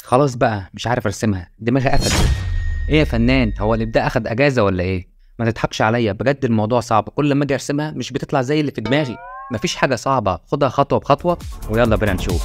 خلاص بقى مش عارف ارسمها دماغي قفلت ايه يا فنان هو الابداع اخد اجازه ولا ايه ما تضحكش عليا بجد الموضوع صعب كل ما اجي ارسمها مش بتطلع زي اللي في دماغي مفيش حاجه صعبه خدها خطوه بخطوه ويلا بينا نشوف